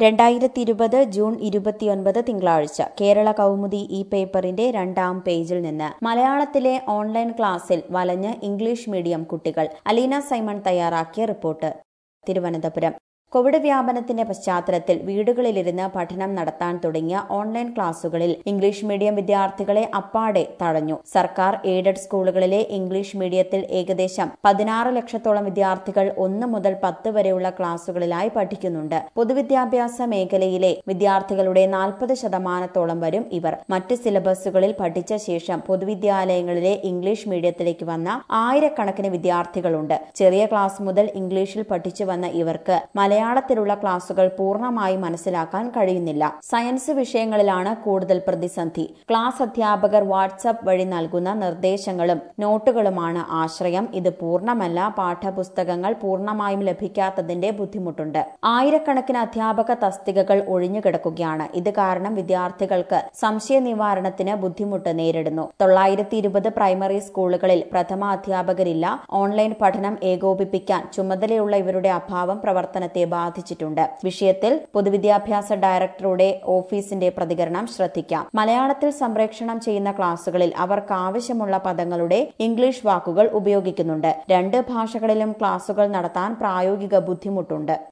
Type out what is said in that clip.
രണ്ടായിരത്തി ഇരുപത് ജൂൺ ഇരുപത്തിയൊൻപത് തിങ്കളാഴ്ച കേരള കൗമുദി ഈ പേപ്പറിന്റെ രണ്ടാം പേജിൽ നിന്ന് മലയാളത്തിലെ ഓൺലൈൻ ക്ലാസ്സിൽ വലഞ്ഞ് ഇംഗ്ലീഷ് മീഡിയം കുട്ടികൾ അലീന സൈമൺ തയ്യാറാക്കിയ റിപ്പോർട്ട് തിരുവനന്തപുരം കോവിഡ് വ്യാപനത്തിന്റെ പശ്ചാത്തലത്തിൽ വീടുകളിലിരുന്ന് പഠനം നടത്താൻ തുടങ്ങിയ ഓൺലൈൻ ക്ലാസുകളിൽ ഇംഗ്ലീഷ് മീഡിയം വിദ്യാർത്ഥികളെ അപ്പാടെ തടഞ്ഞു സർക്കാർ എയ്ഡഡ് സ്കൂളുകളിലെ ഇംഗ്ലീഷ് മീഡിയത്തിൽ ഏകദേശം പതിനാറ് ലക്ഷത്തോളം വിദ്യാർത്ഥികൾ ഒന്ന് മുതൽ പത്ത് വരെയുള്ള ക്ലാസുകളിലായി പഠിക്കുന്നുണ്ട് പൊതുവിദ്യാഭ്യാസ മേഖലയിലെ വിദ്യാർത്ഥികളുടെ നാൽപ്പത് ശതമാനത്തോളം വരും ഇവർ മറ്റ് സിലബസുകളിൽ പഠിച്ച ശേഷം പൊതുവിദ്യാലയങ്ങളിലെ ഇംഗ്ലീഷ് മീഡിയത്തിലേക്ക് വന്ന ആയിരക്കണക്കിന് വിദ്യാർത്ഥികളുണ്ട് ചെറിയ ക്ലാസ് മുതൽ ഇംഗ്ലീഷിൽ പഠിച്ചു വന്ന ഇവർക്ക് മലയാളത്തിലുള്ള ക്ലാസുകൾ പൂർണ്ണമായി മനസ്സിലാക്കാൻ കഴിയുന്നില്ല സയൻസ് വിഷയങ്ങളിലാണ് കൂടുതൽ പ്രതിസന്ധി ക്ലാസ് അധ്യാപകർ വാട്സപ്പ് വഴി നൽകുന്ന നിർദ്ദേശങ്ങളും നോട്ടുകളുമാണ് ആശ്രയം ഇത് പൂർണ്ണമല്ല പാഠപുസ്തകങ്ങൾ പൂർണ്ണമായും ലഭിക്കാത്തതിന്റെ ബുദ്ധിമുട്ടുണ്ട് ആയിരക്കണക്കിന് അധ്യാപക തസ്തികകൾ ഒഴിഞ്ഞുകിടക്കുകയാണ് ഇത് കാരണം വിദ്യാർത്ഥികൾക്ക് സംശയ നിവാരണത്തിന് ബുദ്ധിമുട്ട് നേരിടുന്നു തൊള്ളായിരത്തി ഇരുപത് പ്രൈമറി സ്കൂളുകളിൽ പ്രഥമ അധ്യാപകരില്ല ഓൺലൈൻ പഠനം ഏകോപിപ്പിക്കാൻ ചുമതലയുള്ള ഇവരുടെ അഭാവം പ്രവർത്തനത്തെ ബാധിച്ചിട്ടുണ്ട് വിഷയത്തിൽ പൊതുവിദ്യാഭ്യാസ ഡയറക്ടറുടെ ഓഫീസിന്റെ പ്രതികരണം ശ്രദ്ധിക്കാം മലയാളത്തിൽ സംപ്രേഷണം ചെയ്യുന്ന ക്ലാസുകളിൽ അവർക്ക് ആവശ്യമുള്ള പദങ്ങളുടെ ഇംഗ്ലീഷ് വാക്കുകൾ ഉപയോഗിക്കുന്നുണ്ട് രണ്ട് ഭാഷകളിലും ക്ലാസുകൾ നടത്താൻ പ്രായോഗിക ബുദ്ധിമുട്ടുണ്ട്